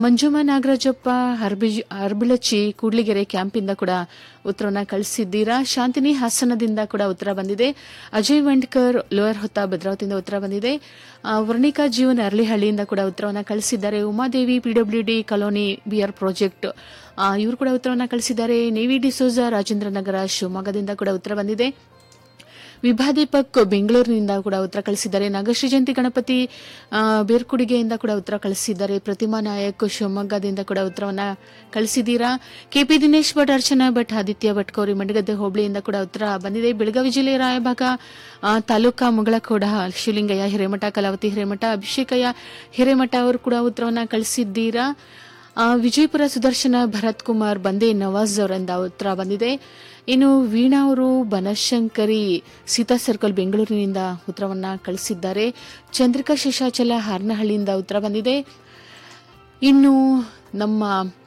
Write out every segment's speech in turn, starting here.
ಮಂಜುಮ ನಾಗರಾಜಪ್ಪ ಹರ್ಬಿಜ್ ಹರ್ಬಿಳಚಿ ಕೂಡ್ಲಿಗೆರೆ ಕ್ಯಾಂಪಿಂದ ಕೂಡ ಉತ್ತರವನ್ನ ಕಳಿಸಿದ್ದೀರಾ ಶಾಂತಿನಿ ಹಾಸನದಿಂದ ಕೂಡ ಉತ್ತರ ಬಂದಿದೆ ಅಜಯ್ ವಂಡ್ಕರ್ ಲೋಯರ್ ಹೊತ್ತ ಭದ್ರಾವತಿಯಿಂದ ಉತ್ತರ ಬಂದಿದೆ ಆ, ವರ್ಣಿಕಾ ಜೀವನ್ ಅರ್ಲಿಹಳ್ಳಿಯಿಂದ ಕೂಡ ಉತ್ತರವನ್ನ ಕಳಿಸಿದ್ದಾರೆ Umadevi P W D colony B R project ಆ, ಇವರು ಕೂಡ ಉತ್ತರವನ್ನ ಕಳಿಸಿದ್ದಾರೆ ನೇವಿ ಡಿಸೋಜಾ ರಾಜೇಂದ್ರ ನಗರ ಶಿವಮೊಗ್ಗದಿಂದ ಕೂಡ ಉತ್ತರ ಬಂದಿದೆ ವಿಭಾದೀಪಕ್ ಬೆಂಗಳೂರಿನಿಂದ ಕೂಡ ಉತ್ತರ ಕಳಿಸಿದ್ದಾರೆ ನಾಗಶ್ರೀ ಜಯಂತಿ ಗಣಪತಿ ಆ, ಬೇರ್ಕುಡಿಗೆಯಿಂದ ಕೂಡ ಉತ್ತರ ಕಳಿಸಿದ್ದಾರೆ ಪ್ರತಿಮಾ ನಾಯಕ್ ಶಿವಮೊಗ್ಗದಿಂದ ಕೂಡ ಉತ್ತರವನ್ನ ಕಳಿಸಿದ್ದೀರಾ ಕೆಪಿ ದಿನೇಶ್ ಭಟ್ ಅರ್ಚನಾ ಭಟ್ ಆದಿತ್ಯ ಭಟ್ ಕೌರಿ ಮಂಡಗದ್ದೆ ಹೋಬಳಿಯಿಂದ ಕೂಡ ಉತ್ತರ ಬಂದಿದೆ ಬೆಳಗಾವಿ ಜಿಲ್ಲೆ ರಾಯಭಾಗ ಆ, ತಾಲೂಕಾ ಮುಗಳಕೋಡ ಶಿವಲಿಂಗಯ್ಯ ಹಿರೇಮಠ ಕಲಾವತಿ ಹಿರೇಮಠ ಅಭಿಷೇಕಯ್ಯ ಹಿರೇಮಠ ಅವರು ಕೂಡ ಉತ್ತರವನ್ನ ಕಳಿಸಿದ್ದೀರಾ ಆ, ವಿಜಯಪುರ ಸುದರ್ಶನ ಭರತ್ ಕುಮಾರ್ ಬಂದೆ ನವಾಜ್ ಅವರಿಂದ ಉತ್ತರ ಬಂದಿದೆ ಇನ್ನು ವೀಣಾ ಅವರು ಬನಶಂಕರಿ ಸೀತಾ ಸರ್ಕಲ್ ಬೆಂಗಳೂರಿನಿಂದ ಉತ್ತರವನ್ನ ಕಳಿಸಿದ್ದಾರೆ ಚಂದ್ರಿಕಾ ಶೇಷಾಚಲ ಹಾರನಹಳ್ಳಿಯಿಂದ ಉತ್ತರ ಬಂದಿದೆ ಇನ್ನು ನಮ್ಮ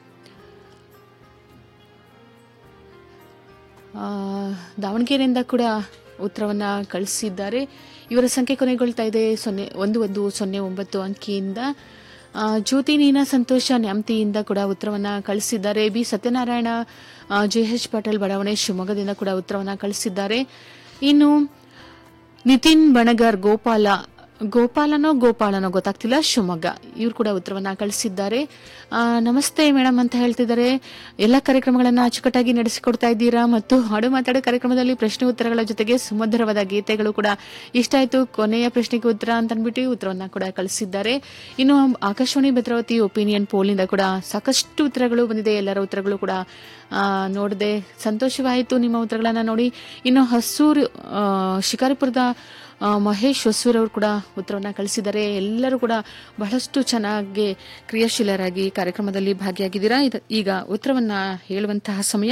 ಆ, ದಾವಣಗೆರೆಯಿಂದ ಕೂಡ ಉತ್ತರವನ್ನ ಕಳಿಸಿದ್ದಾರೆ ಇವರ ಸಂಖ್ಯೆ ಕೊನೆಗೊಳ್ತಾ ಇದೆ ಸೊನ್ನೆ ಒಂದು ಒಂದು ಸೊನ್ನೆ ಒಂಬತ್ತು ಅಂಕಿಯಿಂದ ಆ, ಜ್ಯೋತಿ ನೀನಾ ಸಂತೋಷ ನ್ಯಾಮ್ತಿಯಿಂದ ಕೂಡ ಉತ್ತರವನ್ನ ಕಳಿಸಿದ್ದಾರೆ ಬಿ ಸತ್ಯನಾರಾಯಣ ಜೆಎಚ್ ಪಾಟೀಲ್ ಬಡಾವಣೆ ಶಿವಮೊಗ್ಗದಿಂದ ಕೂಡ ಉತ್ತರವನ್ನ ಕಳಿಸಿದ್ದಾರೆ ಇನ್ನು ನಿತಿನ್ ಬಣಗರ್ ಗೋಪಾಲ ಗೋಪಾಲನೋ ಗೋಪಾಲನೋ ಗೊತ್ತಾಗ್ತಿಲ್ಲ ಶಿವಮೊಗ್ಗ ಇವರು ಕೂಡ ಉತ್ತರವನ್ನ ಕಳಿಸಿದ್ದಾರೆ ಆ, ನಮಸ್ತೆ ಮೇಡಮ್ ಅಂತ ಹೇಳ್ತಿದ್ದಾರೆ ಎಲ್ಲ ಕಾರ್ಯಕ್ರಮಗಳನ್ನ ಅಚ್ಚುಕಟ್ಟಾಗಿ ನಡೆಸಿಕೊಡ್ತಾ ಇದ್ದೀರಾ ಮತ್ತು ಹಾಡು ಮಾತಾಡೋ ಕಾರ್ಯಕ್ರಮದಲ್ಲಿ ಪ್ರಶ್ನೆ ಉತ್ತರಗಳ ಜೊತೆಗೆ ಸುಮಧುರವಾದ ಗೀತೆಗಳು ಕೂಡ ಇಷ್ಟ ಆಯ್ತು ಕೊನೆಯ ಪ್ರಶ್ನೆಗೆ ಉತ್ತರ ಅಂತ ಅಂದ್ಬಿಟ್ಟು ಉತ್ತರವನ್ನ ಕೂಡ ಕಳಿಸಿದ್ದಾರೆ ಇನ್ನು ಆಕಾಶವಾಣಿ ಭದ್ರಾವತಿ ಒಪಿನಿಯನ್ ಪೋಲ್ನಿಂದ ಕೂಡ ಸಾಕಷ್ಟು ಉತ್ತರಗಳು ಬಂದಿದೆ ಎಲ್ಲರ ಉತ್ತರಗಳು ಕೂಡ ಆ, ನೋಡಿದೆ ಸಂತೋಷವಾಯಿತು ನಿಮ್ಮ ಉತ್ತರಗಳನ್ನ ನೋಡಿ ಇನ್ನು ಹಸೂರು ಆ, ಶಿಕಾರಿಪುರದ ಆ, ಮಹೇಶ್ ಹೊಸೂರ್ ಅವರು ಕೂಡ ಉತ್ತರವನ್ನ ಕಳಿಸಿದ್ದಾರೆ ಎಲ್ಲರೂ ಕೂಡ ಬಹಳಷ್ಟು ಚೆನ್ನಾಗಿ ಕ್ರಿಯಾಶೀಲರಾಗಿ ಕಾರ್ಯಕ್ರಮದಲ್ಲಿ ಭಾಗಿಯಾಗಿದ್ದೀರಾ ಇದ- ಈಗ ಉತ್ತರವನ್ನ ಹೇಳುವಂತಹ ಸಮಯ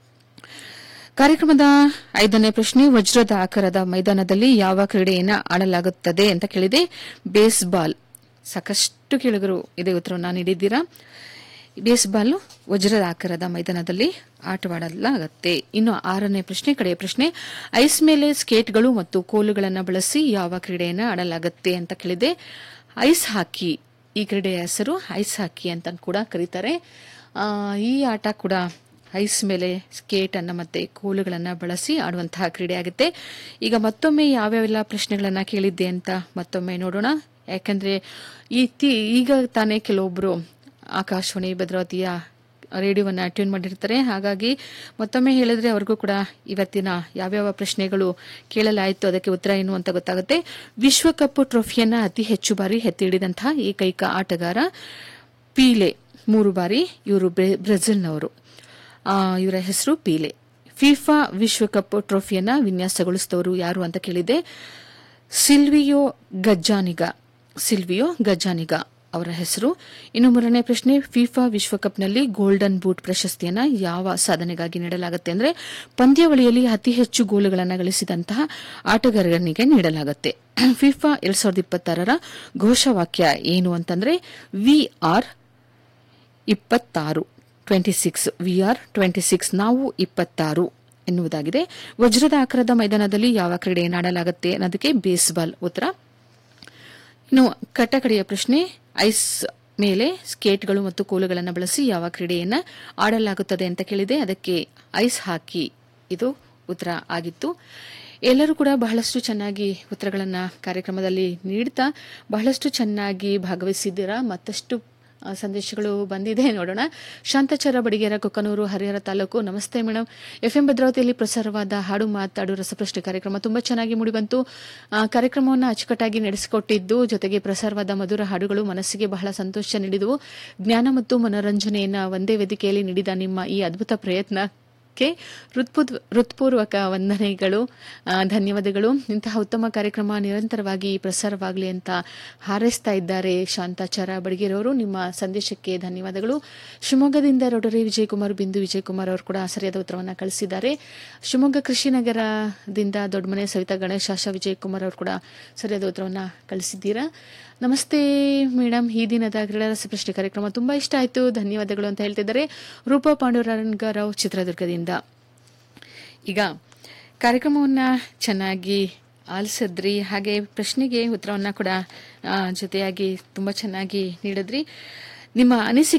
ಕಾರ್ಯಕ್ರಮದ ಐದನೇ ಪ್ರಶ್ನೆ ವಜ್ರದ ಆಕಾರದ ಮೈದಾನದಲ್ಲಿ ಯಾವ ಕ್ರೀಡೆಯನ್ನ ಆಡಲಾಗುತ್ತದೆ ಅಂತ ಕೇಳಿದೆ ಬೇಸ್ಬಾಲ್ ಸಾಕಷ್ಟು ಕೇಳುಗರು ಇದೇ ಉತ್ತರವನ್ನ ನೀಡಿದ್ದೀರಾ ಬೇಸ್ಬಾಲ್ ವಜ್ರದ ಆಕಾರದ ಮೈದಾನದಲ್ಲಿ ಆಟವಾಡಲಾಗತ್ತೆ ಇನ್ನು ಆರನೇ ಪ್ರಶ್ನೆ ಕಡೆಯ ಪ್ರಶ್ನೆ ಐಸ್ ಮೇಲೆ ಸ್ಕೇಟ್ಗಳು ಮತ್ತು ಕೋಲುಗಳನ್ನು ಬಳಸಿ ಯಾವ ಕ್ರೀಡೆಯನ್ನು ಆಡಲಾಗತ್ತೆ ಅಂತ ಕೇಳಿದೆ ಐಸ್ ಹಾಕಿ ಈ ಕ್ರೀಡೆಯ ಹೆಸರು ಐಸ್ ಹಾಕಿ ಅಂತ ಕೂಡ ಕರೀತಾರೆ ಆ, ಈ ಆಟ ಕೂಡ ಐಸ್ ಮೇಲೆ ಸ್ಕೇಟ್ ಅನ್ನ ಮತ್ತೆ ಕೋಲುಗಳನ್ನ ಬಳಸಿ ಆಡುವಂತಹ ಕ್ರೀಡೆ ಆಗುತ್ತೆ ಈಗ ಮತ್ತೊಮ್ಮೆ ಯಾವ್ಯಾವೆಲ್ಲ ಪ್ರಶ್ನೆಗಳನ್ನ ಕೇಳಿದ್ದೆ ಅಂತ ಮತ್ತೊಮ್ಮೆ ನೋಡೋಣ ಯಾಕಂದ್ರೆ ಇತ್ತಿ ಈಗ ತಾನೇ ಕೆಲವೊಬ್ರು ಆಕಾಶವಾಣಿ ಭದ್ರಾವತಿಯ ರೇಡಿಯೋವನ್ನ ಟ್ಯೂನ್ ಮಾಡಿರ್ತಾರೆ ಹಾಗಾಗಿ ಮತ್ತೊಮ್ಮೆ ಹೇಳಿದ್ರೆ ಅವ್ರಿಗೂ ಕೂಡ ಇವತ್ತಿನ ಯಾವ್ಯಾವ ಪ್ರಶ್ನೆಗಳು ಕೇಳಲಾಯಿತು ಅದಕ್ಕೆ ಉತ್ತರ ಏನು ಅಂತ ಗೊತ್ತಾಗುತ್ತೆ ವಿಶ್ವಕಪ್ ಟ್ರೋಫಿಯನ್ನ ಅತಿ ಹೆಚ್ಚು ಬಾರಿ ಎತ್ತಿಡಿದಂತಹ ಏಕೈಕ ಆಟಗಾರ ಪೀಲೆ ಮೂರು ಬಾರಿ ಇವರು ಬ್ರೆ- ಬ್ರೆಜಿಲ್ನವರು ಆ, ಇವರ ಹೆಸರು ಪೀಲೆ ಫಿಫಾ ವಿಶ್ವಕಪ್ ಟ್ರೋಫಿಯನ್ನ ವಿನ್ಯಾಸಗೊಳಿಸಿದವರು ಯಾರು ಅಂತ ಕೇಳಿದೆ ಸಿಲ್ವಿಯೋ ಗಜ್ಜಾನಿಗ ಸಿಲ್ವಿಯೋ ಗಜ್ಜಾನಿಗ ಅವರ ಹೆಸರು ಇನ್ನು ಮೂರನೇ ಪ್ರಶ್ನೆ ಫಿಫಾ ವಿಶ್ವಕಪ್ನಲ್ಲಿ ಗೋಲ್ಡನ್ ಬೂಟ್ ಪ್ರಶಸ್ತಿಯನ್ನ ಯಾವ ಸಾಧನೆಗಾಗಿ ನೀಡಲಾಗುತ್ತೆ ಅಂದ್ರೆ ಪಂದ್ಯಾವಳಿಯಲ್ಲಿ ಅತಿ ಹೆಚ್ಚು ಗೋಲುಗಳನ್ನು ಗಳಿಸಿದಂತಹ ಆಟಗಾರನಿಗೆ ನೀಡಲಾಗುತ್ತೆ ಫಿಫಾ ಎರಡ್ ಸಾವಿರದ ಇಪ್ಪತ್ತಾರರ ಘೋಷವಾಕ್ಯ ಏನು ಅಂತಂದ್ರೆ ವಿ ಆರ್ ಇಪ್ಪತ್ತಾರು twenty six V R twenty six ನಾವು ಇಪ್ಪತ್ತಾರು ಎನ್ನುವುದಾಗಿದೆ ವಜ್ರದ ಆಕಾರದ ಮೈದಾನದಲ್ಲಿ ಯಾವ ಕ್ರೀಡೆಯನ್ನು ಆಡಲಾಗುತ್ತೆ ಅನ್ನೋದಕ್ಕೆ ಬೇಸ್ಬಾಲ್ ಉತ್ತರ ಇನ್ನು ಕಟ್ಟಕಡೆಯ ಪ್ರಶ್ನೆ ಐಸ್ ಮೇಲೆ ಸ್ಕೇಟ್ಗಳು ಮತ್ತು ಕೋಲುಗಳನ್ನು ಬಳಸಿ ಯಾವ ಕ್ರೀಡೆಯನ್ನ ಆಡಲಾಗುತ್ತದೆ ಅಂತ ಕೇಳಿದೆ ಅದಕ್ಕೆ ಐಸ್ ಹಾಕಿ ಇದು ಉತ್ತರ ಆಗಿತ್ತು ಎಲ್ಲರೂ ಕೂಡ ಬಹಳಷ್ಟು ಚೆನ್ನಾಗಿ ಉತ್ತರಗಳನ್ನ ಕಾರ್ಯಕ್ರಮದಲ್ಲಿ ನೀಡ್ತಾ ಬಹಳಷ್ಟು ಚೆನ್ನಾಗಿ ಭಾಗವಹಿಸಿದ್ದೀರಾ ಮತ್ತಷ್ಟು ಆ, ಸಂದೇಶಗಳು ಬಂದಿದೆ ನೋಡೋಣ ಶಾಂತಾಚಾರ ಬಡಿಗೇರ ಕೊಕ್ಕನೂರು ಹರಿಹರ ತಾಲೂಕು ನಮಸ್ತೆ ಮೇಡಮ್ ಎಫ್ಎಂ ಭದ್ರಾವತಿಯಲ್ಲಿ ಪ್ರಸಾರವಾದ ಹಾಡು ಮಾತಾಡು ರಸಪ್ರಶ್ನೆ ಕಾರ್ಯಕ್ರಮ ತುಂಬಾ ಚೆನ್ನಾಗಿ ಮೂಡಿಬಂತು ಆ, ಕಾರ್ಯಕ್ರಮವನ್ನು ಅಚ್ಚುಕಟ್ಟಾಗಿ ನಡೆಸಿಕೊಟ್ಟಿದ್ದು ಜೊತೆಗೆ ಪ್ರಸಾರವಾದ ಮಧುರ ಹಾಡುಗಳು ಮನಸ್ಸಿಗೆ ಬಹಳ ಸಂತೋಷ ನೀಡಿದವು ಜ್ಞಾನ ಮತ್ತು ಮನೋರಂಜನೆಯನ್ನ ಒಂದೇ ವೇದಿಕೆಯಲ್ಲಿ ನೀಡಿದ ನಿಮ್ಮ ಈ ಅದ್ಭುತ ಪ್ರಯತ್ನಕ್ಕೆ ಹೃತ್ಪೂರ್ವ- ಹೃತ್ಪೂರ್ವಕ ವಂದನೆಗಳು ಆ, ಧನ್ಯವಾದಗಳು ಇಂತಹ ಉತ್ತಮ ಕಾರ್ಯಕ್ರಮ ನಿರಂತರವಾಗಿ ಪ್ರಸಾರವಾಗಲಿ ಅಂತ ಹಾರೈಸ್ತಾ ಇದ್ದಾರೆ ಶಾಂತಾಚಾರ ಬಡಗೇರವರು ನಿಮ್ಮ ಸಂದೇಶಕ್ಕೆ ಧನ್ಯವಾದಗಳು ಶಿವಮೊಗ್ಗದಿಂದ ರೋಟರಿ ವಿಜಯಕುಮಾರ್ ಬಿಂದು ವಿಜಯಕುಮಾರ್ ಅವರು ಕೂಡ ಸರಿಯಾದ ಉತ್ತರವನ್ನು ಕಳಿಸಿದ್ದಾರೆ ಶಿವಮೊಗ್ಗ ಕೃಷಿನಗರದಿಂದ ದೊಡ್ಡಮನೆ ಸವಿತಾ ಗಣೇಶಾಶ ವಿಜಯಕುಮಾರ್ ಅವರು ಕೂಡ ಸರಿಯಾದ ಉತ್ತರವನ್ನು ಕಳಿಸಿದ್ದೀರಾ ನಮಸ್ತೆ ಮೇಡಮ್ ಈ ದಿನದ ಕ್ರೀಡಾ ರಸಪ್ರಶ್ನೆ ಕಾರ್ಯಕ್ರಮ ತುಂಬಾ ಇಷ್ಟ ಆಯಿತು ಧನ್ಯವಾದಗಳು ಅಂತ ಹೇಳ್ತಿದ್ದಾರೆ ರೂಪಾ ಪಾಂಡುರಂಗರಾವ್ ಚಿತ್ರದುರ್ಗದಿಂದ ಈಗ ಕಾರ್ಯಕ್ರಮವನ್ನು ಚೆನ್ನಾಗಿ ಆಲಿಸಿದ್ರಿ ಹಾಗೆ ಪ್ರಶ್ನೆಗೆ ಉತ್ತರವನ್ನು ಕೂಡ ಆ, ಜೊತೆಯಾಗಿ ತುಂಬ ಚೆನ್ನಾಗಿ ನೀಡಿದ್ರಿ ನಿಮ್ಮ ಅನಿಸಿಕೆ